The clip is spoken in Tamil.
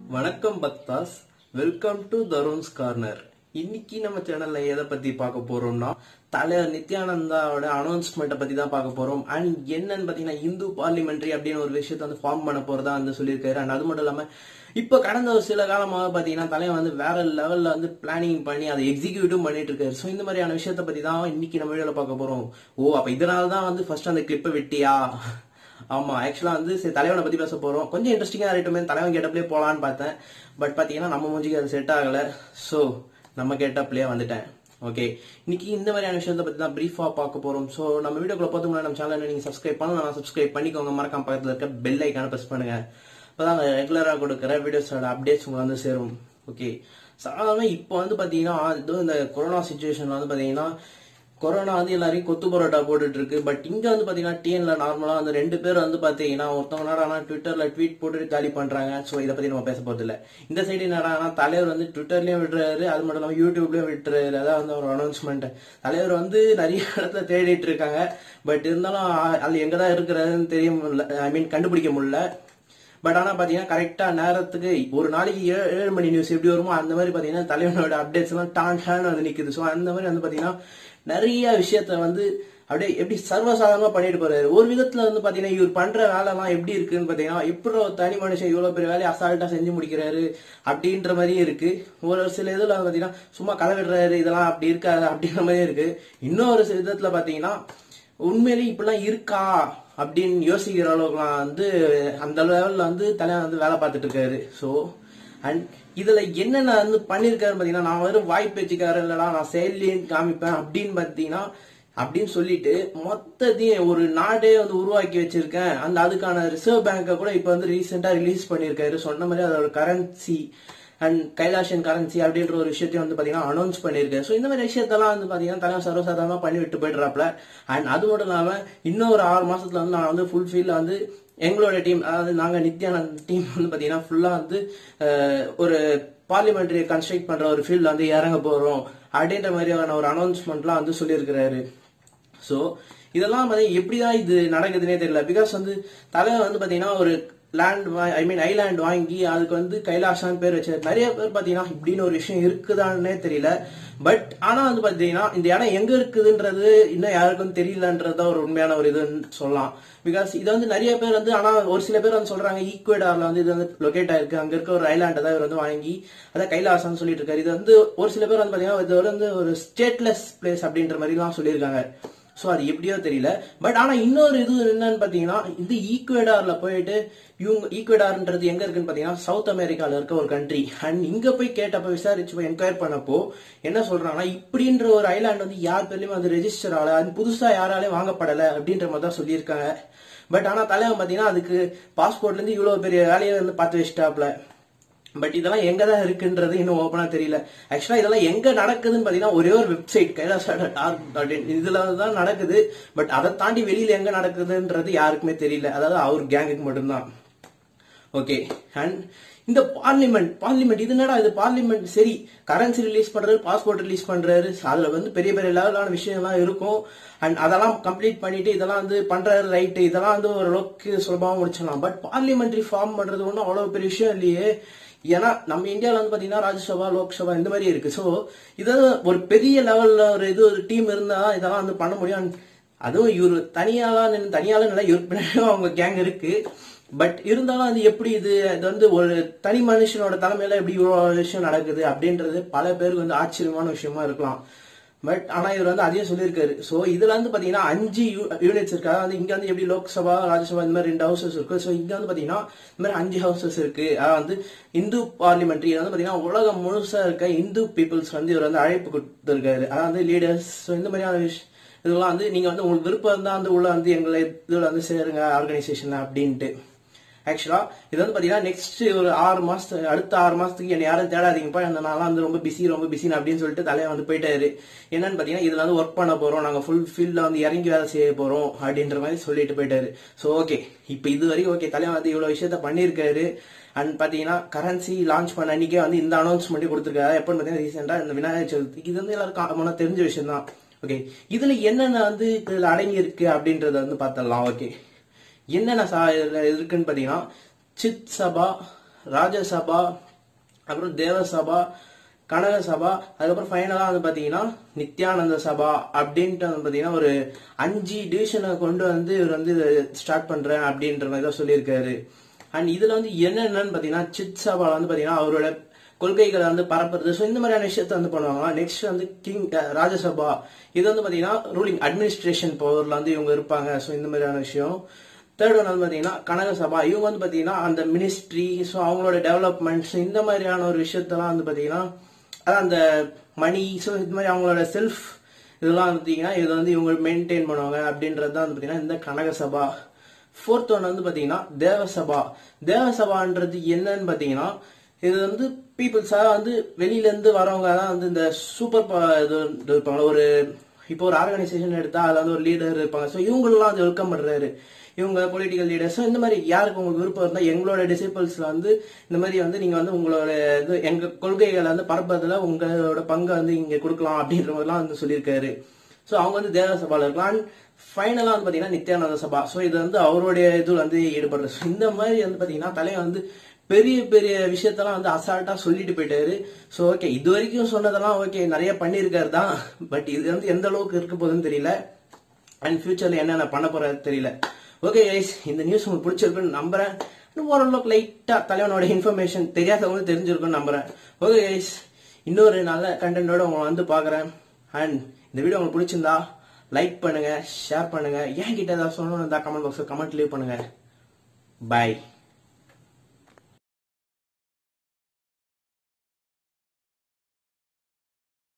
வணக்கம் பக்தாஸ் வெல்கம் டு தருண்ஸ் கார்னர் இன்னைக்கு நம்ம சேனல்ல எதை பத்தி பார்க்க போறோம்னா தலைவர் நித்யானந்தாவோட அனௌன்ஸ்மெண்ட்டை பத்தி தான் பார்க்க போறோம் அண்ட் என்னன்னு பாத்தீங்கன்னா இந்து பார்லிமெண்ட்ரி அப்படின்னு ஒரு விஷயத்தை வந்து ஃபார்ம் பண்ண போறதா வந்து சொல்லியிருக்காரு அண்ட் அது மட்டும் இல்லாம இப்போ கடந்த ஒரு சில காலமாக பாத்தீங்கன்னா தலைவர் வந்து வேற லெவல்ல வந்து பிளானிங் பண்ணி அதை எக்ஸிக்யூட்டும் பண்ணிட்டு இருக்காரு ஸோ இந்த மாதிரியான விஷயத்தை பத்தி தான் இன்னைக்கு நம்ம வீடியோல பார்க்க போறோம் ஓ அப்ப இதனால தான் வந்து ஃபர்ஸ்ட் அந்த கிளிப்பை வெட்டியா ஆமா ஆக்சுவலா வந்து சரி தலைவனை பத்தி பேச போறோம் கொஞ்சம் இன்ட்ரெஸ்டிங்கா இருக்கட்டுமே தலைவன் கேட்டப்லயே போலான்னு பார்த்தேன் பட் பாத்தீங்கன்னா நம்ம மூஞ்சிக்கு அது செட் ஆகல சோ நம்ம கேட்டப்லயே வந்துட்டேன் ஓகே இன்னைக்கு இந்த மாதிரியான விஷயத்தை பத்தி தான் பிரீஃபா பார்க்க போறோம் சோ நம்ம வீடியோக்குள்ள பார்த்து முன்னாடி நம்ம சேனலை நீங்க சப்ஸ்கிரைப் பண்ணலாம் சப்ஸ்கிரைப் பண்ணிக்கோங்க மறக்காம பக்கத்துல இருக்க பெல் ஐக்கான பிரஸ் பண்ணுங்க அப்பதான் ரெகுலரா கொடுக்குற வீடியோஸோட அப்டேட்ஸ் உங்களுக்கு வந்து சேரும் ஓகே சாதாரண இப்போ வந்து பாத்தீங்கன்னா இது இந்த கொரோனா சுச்சுவேஷன்ல வந்து பாத்தீங்கன்னா கொரோனா வந்து எல்லாரையும் கொத்து பரோட்டா போட்டுட்டு இருக்கு பட் இங்க வந்து பாத்தீங்கன்னா டிஎன்ல நார்மலா அந்த ரெண்டு பேர் வந்து பாத்தீங்கன்னா ஒருத்தவங்க என்னடா ட்விட்டர்ல ட்வீட் போட்டுட்டு காலி பண்றாங்க சோ இதை பத்தி நம்ம பேச போறது இல்ல இந்த சைடு என்னடா தலைவர் வந்து ட்விட்டர்லயும் விடுறாரு அது மட்டும் இல்லாம யூடியூப்லயும் விட்டுறாரு அதான் வந்து ஒரு அனௌன்ஸ்மெண்ட் தலைவர் வந்து நிறைய இடத்துல தேடிட்டு இருக்காங்க பட் இருந்தாலும் அ- அது எங்கதான் இருக்கிறதுன்னு தெரிய முடியல ஐ மீன் கண்டுபிடிக்க முடியல பட் ஆனா பாத்தீங்கன்னா கரெக்டா நேரத்துக்கு ஒரு நாளைக்கு ஏழு ஏழு மணி நியூஸ் எப்படி வருமோ அந்த மாதிரி பாத்தீங்கன்னா தலைவனோட அப்டேட்ஸ் எல்லாம் டான் டான் வந்து நிக்குது சோ அந்த மாதிரி வந்து பாத்தீங்கன்னா நிறைய விஷயத்த வந்து அப்படியே எப்படி சர்வசாதாரணமா பண்ணிட்டு போறாரு ஒரு விதத்துல வந்து பாத்தீங்கன்னா இவர் பண்ற வேலை எல்லாம் எப்படி இருக்குன்னு பாத்தீங்கன்னா எப்படி ஒரு தனி மனுஷன் இவ்வளவு பெரிய வேலையை அசால்ட்டா செஞ்சு முடிக்கிறாரு அப்படின்ற மாதிரியும் இருக்கு ஒரு சில இதுல வந்து பாத்தீங்கன்னா சும்மா கதை விடுறாரு இதெல்லாம் அப்படி இருக்காது அப்படின்ற மாதிரியும் இருக்கு இன்னொரு சில விதத்துல பாத்தீங்கன்னா உண்மையிலேயே இப்படிலாம் இருக்கா அப்படின்னு யோசிக்கிற அளவுக்குலாம் வந்து அந்த லெவல்ல வந்து தலைவர் வந்து வேலை பார்த்துட்டு இருக்காரு ஸோ அண்ட் இதுல என்னென்ன வந்து பண்ணிருக்காரு பாத்தீங்கன்னா நான் வெறும் வாய் பேச்சுக்காரன் இல்லடா நான் செயலியும் காமிப்பேன் அப்படின்னு பாத்தீங்கன்னா அப்படின்னு சொல்லிட்டு மொத்தத்தையும் ஒரு நாடே வந்து உருவாக்கி வச்சிருக்கேன் அந்த அதுக்கான ரிசர்வ் பேங்கை கூட இப்ப வந்து ரீசெண்டா ரிலீஸ் பண்ணிருக்காரு சொன்ன மாதிரி அதோட கரன்சி அண்ட் கைலாஷன் கரன்சி அப்படின்ற ஒரு விஷயத்தையும் வந்து பாத்தீங்கன்னா அனௌன்ஸ் பண்ணிருக்காரு ஸோ இந்த மாதிரி விஷயத்தெல்லாம் வந்து பாத்தீங்கன்னா தலைவர் சர்வசாதாரணமா பண்ணி விட்டு போயிடுறாப்ல அண்ட் அது மட்டும் இல்லாம இன்னும் ஒரு ஆறு மாசத்துல வந்து நான் வந்து ஃபுல் ஃபீல்ல வந்து எங்களோட டீம் அதாவது நாங்க நித்யானந்த் டீம் வந்து பாத்தீங்கன்னா ஃபுல்லா வந்து அஹ், ஒரு பார்லிமெண்ட்ரி கன்ஸ்ட்ரக்ட் பண்ற ஒரு ஃபீல்ட்ல வந்து இறங்க போறோம் அப்படின்ற மாதிரியான ஒரு அனௌன்ஸ்மெண்ட்லாம் வந்து சொல்லியிருக்கிறாரு சோ இதெல்லாம் வந்து எப்படிதான் இது நடக்குதுன்னே தெரியல பிகாஸ் வந்து தலைவர் வந்து பாத்தீங்கன்னா ஒரு லேண்ட் ஐ மீன் ஐலாண்ட் வாங்கி அதுக்கு வந்து கைலாஷான்னு பேர் வச்சாரு நிறைய பேர் பாத்தீங்கன்னா இப்படின்னு ஒரு விஷயம் இருக்குதான்னே தெரியல பட் ஆனா வந்து பாத்தீங்கன்னா இந்த இடம் எங்க இருக்குதுன்றது இன்னும் யாருக்கும் தெரியலன்றது தான் ஒரு உண்மையான ஒரு இதுன்னு சொல்லலாம் பிகாஸ் இது வந்து நிறைய பேர் வந்து ஆனா ஒரு சில பேர் வந்து சொல்றாங்க ஈக்குவேடார்ல வந்து இது வந்து லொகேட் ஆயிருக்கு அங்க இருக்க ஒரு ஐலாண்ட் தான் இவர் வந்து வாங்கி அதான் கைலாசம்னு சொல்லிட்டு இருக்காரு இது வந்து ஒரு சில பேர் வந்து பாத்தீங்கன்னா இது வந்து ஒரு ஸ்டேட்லெஸ் பிளேஸ் அப்படின்ற மாதிரி எல்லாம் சொல்லியிருக்காங்க சோ அது எப்படியோ தெரியல பட் ஆனா இன்னொரு இது என்னன்னு பாத்தீங்கன்னா இது ஈக்குவேடார்ல போயிட்டு இவங்க ஈக்குவேடார்ன்றது எங்க இருக்குன்னு பாத்தீங்கன்னா சவுத் அமெரிக்கால இருக்க ஒரு கண்ட்ரி அண்ட் இங்க போய் கேட்டப்ப விசாரிச்சு போய் என்கொயர் பண்ணப்போ என்ன சொல்றாங்கன்னா இப்படின்ற ஒரு ஐலாண்ட் வந்து யார் பேர்லயும் அது ரெஜிஸ்டர் ஆகல அது புதுசா யாராலையும் வாங்கப்படல அப்படின்ற மாதிரி தான் சொல்லியிருக்காங்க பட் ஆனா தலைவன் பாத்தீங்கன்னா அதுக்கு பாஸ்போர்ட்ல இருந்து இவ்வளவு பெரிய வேலையை வந்து பார்த்து வச்சுட்டாப்ல பட் இதெல்லாம் எங்க தான் இருக்குன்றது இன்னும் ஓப்பனா தெரியல ஆக்சுவலா இதெல்லாம் எங்க நடக்குதுன்னு பாத்தீங்கன்னா ஒரே ஒரு வெப்சைட் கைலாசாட டார்க் டாட் இன் இதுல தான் நடக்குது பட் அதை தாண்டி வெளியில எங்க நடக்குதுன்றது யாருக்குமே தெரியல அதாவது அவர் கேங்குக்கு மட்டும்தான் ஓகே அண்ட் இந்த பார்லிமெண்ட் பார்லிமெண்ட் இது என்னடா இது பார்லிமெண்ட் சரி கரன்சி ரிலீஸ் பண்றாரு பாஸ்போர்ட் ரிலீஸ் பண்றாரு அதுல வந்து பெரிய பெரிய லெவலான விஷயம்லாம் இருக்கும் அண்ட் அதெல்லாம் கம்ப்ளீட் பண்ணிட்டு இதெல்லாம் வந்து பண்றாரு ரைட்டு இதெல்லாம் வந்து ஓரளவுக்கு சுலபமா முடிச்சிடலாம் பட் பார்லிமெண்ட்ரி ஃபார்ம் பண்றது ஒன்றும் அவ்வளவு பெரிய விஷயம் இல்லையே ஏன்னா நம்ம இந்தியாவில் வந்து பாத்தீங்கன்னா ராஜ்யசபா லோக்சபா இந்த மாதிரி இருக்கு ஸோ இது ஒரு பெரிய லெவல்ல ஒரு இது ஒரு டீம் இருந்தா இதெல்லாம் வந்து பண்ண முடியும் And அதுவும் இவர் தனியாலாம் நின்னு- தனியால இல்லை இவர் பின்னாடியும் அவங்க கேங் இருக்கு பட் இருந்தாலும் அது எப்படி இது இது வந்து ஒரு தனி மனுஷனோட தலைமையில எப்படி இவ்வளவு விஷயம் நடக்குது அப்படின்றது பல பேருக்கு வந்து ஆச்சரியமான விஷயமா இருக்கலாம் பட் ஆனா இவர் வந்து அதையும் சொல்லியிருக்காரு சோ இதுல வந்து பாத்தீங்கன்னா அஞ்சு யூனிட்ஸ் இருக்கு அதாவது வந்து இங்க வந்து எப்படி லோக்சபா ராஜ்யசபா இந்த மாதிரி ரெண்டு ஹவுசஸ் இருக்கு சோ இங்க வந்து பாத்தீங்கன்னா இந்த மாதிரி அஞ்சு ஹவுசஸ் இருக்கு அதாவது வந்து இந்து பார்லிமெண்ட்ரி வந்து பாத்தீங்கன்னா உலகம் முழுசா இருக்க இந்து பீப்புள்ஸ் வந்து இவர் வந்து அழைப்பு கொடுத்திருக்காரு அதாவது லீடர்ஸ் ஸோ இந்த மாதிரியான விஷயம் இதெல்லாம் வந்து நீங்க வந்து உங்களுக்கு விருப்பம் இருந்தா வந்து உள்ள வந்து எங்களை இதுல வந்து சேருங்க ஆர்கனைசேஷன்ல அப்படின்ட்டு ஆக்சுவலா இது வந்து பாத்தீங்கன்னா நெக்ஸ்ட் ஒரு ஆறு மாசத்து அடுத்த ஆறு மாசத்துக்கு என்ன யாரும் தேடாதீங்கப்பா அந்த நான்லாம் வந்து ரொம்ப பிஸி ரொம்ப பிஸி அப்படின்னு சொல்லிட்டு தலையை வந்து போயிட்டாரு என்னன்னு பாத்தீங்கன்னா இதுல வந்து ஒர்க் பண்ண போறோம் நாங்க ஃபுல் ஃபீல்ட்ல வந்து இறங்கி வேலை செய்ய போறோம் அப்படின்ற மாதிரி சொல்லிட்டு போயிட்டாரு சோ ஓகே இப்போ இது வரைக்கும் ஓகே தலைவன் வந்து இவ்வளவு விஷயத்த பண்ணியிருக்காரு அண்ட் பாத்தீங்கன்னா கரன்சி லான்ச் பண்ண அன்னைக்கே வந்து இந்த அனௌன்ஸ்மெண்ட் கொடுத்துருக்காரு எப்பன்னு பாத்தீங்கன்னா ரீசெண்டா இந்த விநாயகர் சதுர்த்திக்கு இது வந்து எல்லாருக்கும் காமனா தெரிஞ்ச விஷயம் தான் ஓகே இதுல என்னென்ன வந்து இதுல அடங்கி இருக்கு அப்படின்றத வந்து பார்த்தரலாம் ஓகே என்னென்ன சா இதுல இருக்குன்னு பாத்தீங்கன்னா சித் சபா ராஜ்யசபா அப்புறம் தேவசபா கனக சபா அதுக்கப்புறம் ஃபைனலா வந்து பாத்தீங்கன்னா நித்யானந்த சபா அப்படின்ட்டு வந்து பாத்தீங்கன்னா ஒரு அஞ்சு டிவிஷனை கொண்டு வந்து இவர் வந்து ஸ்டார்ட் பண்றேன் அப்படின்ற மாதிரி தான் சொல்லியிருக்காரு அண்ட் இதுல வந்து என்னென்னு பாத்தீங்கன்னா சித் சபால வந்து பாத்தீங்கன்னா அவரோட கொள்கைகளை வந்து பரப்புறது ஸோ இந்த மாதிரியான விஷயத்த வந்து பண்ணுவாங்க நெக்ஸ்ட் வந்து கிங் ராஜ்யசபா இது வந்து பாத்தீங்கன்னா ரூலிங் அட்மினிஸ்ட்ரேஷன் பவர்ல வந்து இவங்க இருப்பாங்க ஸோ இந்த மாதிரியான விஷயம் தேர்ட் ஒன் வந்து பாத்தீங்கன்னா கனக சபா இவங்க வந்து பாத்தீங்கன்னா அந்த மினிஸ்ட்ரி ஸோ அவங்களோட டெவலப்மெண்ட்ஸ் இந்த மாதிரியான ஒரு விஷயத்தெல்லாம் வந்து பாத்தீங்கன்னா அதான் அந்த மணி ஸோ இது மாதிரி அவங்களோட செல்ஃப் இதெல்லாம் வந்து பாத்தீங்கன்னா இது வந்து இவங்க மெயின்டைன் பண்ணுவாங்க அப்படின்றது தான் வந்து பாத்தீங்கன்னா இந்த கனக சபா ஃபோர்த் ஒன் வந்து பாத்தீங்கன்னா தேவசபா தேவசபான்றது என்னன்னு பாத்தீங்கன்னா இது வந்து பீப்புள்ஸா வந்து வெளியில இருந்து வரவங்க தான் வந்து இந்த சூப்பர் இது இருப்பாங்க ஒரு இப்போ ஒரு ஆர்கனைசேஷன் எடுத்தா அதுல வந்து ஒரு லீடர் இருப்பாங்க ஸோ இவங்களெல்லாம் வந்து வெல்கம் பண்றாரு இவங்க பொலிட்டிக்கல் லீடர்ஸ் இந்த மாதிரி யாருக்கு உங்களுக்கு விருப்பம் இருந்தா எங்களோட டிசைபிள்ஸ்ல வந்து இந்த மாதிரி வந்து நீங்க வந்து உங்களோட இது எங்க கொள்கைகளை வந்து பரப்புறதுல உங்களோட பங்கை வந்து இங்க கொடுக்கலாம் அப்படின்ற மாதிரிலாம் வந்து சொல்லியிருக்காரு ஸோ அவங்க வந்து தேவசபால இருக்கலாம் அண்ட் ஃபைனலா வந்து பாத்தீங்கன்னா நித்யானந்த சபா ஸோ இது வந்து அவருடைய இது வந்து ஈடுபடுறது So இந்த மாதிரி வந்து பாத்தீங்கன்னா தலையை வந்து பெரிய பெரிய விஷயத்தெல்லாம் வந்து அசால்ட்டா சொல்லிட்டு போயிட்டாரு ஸோ ஓகே இது வரைக்கும் சொன்னதெல்லாம் ஓகே நிறைய பண்ணியிருக்காரு தான் பட் இது வந்து எந்த அளவுக்கு இருக்க போகுதுன்னு தெரியல அண்ட் ஃபியூச்சர்ல என்னென்ன பண்ண போறது தெரியல ஓகே கைஸ் இந்த நியூஸ் உங்களுக்கு பிடிச்சிருக்குன்னு நம்புறேன் இன்னும் ஓரளவுக்கு லைட்டா தலைவனோட இன்ஃபர்மேஷன் தெரியாதவங்க தெரிஞ்சிருக்குன்னு நம்புறேன் ஓகே கைஸ் இன்னொரு நல்ல கண்டென்ட்டோட உங்களை வந்து பாக்குறேன் அண்ட் இந்த வீடியோ உங்களுக்கு பிடிச்சிருந்தா லைக் பண்ணுங்க ஷேர் பண்ணுங்க ஏன் கிட்ட ஏதாவது சொல்லணும் இருந்தா கமெண்ட் பாக்ஸ்ல கமெண்ட் லீவ் பண்ணுங்க பாய்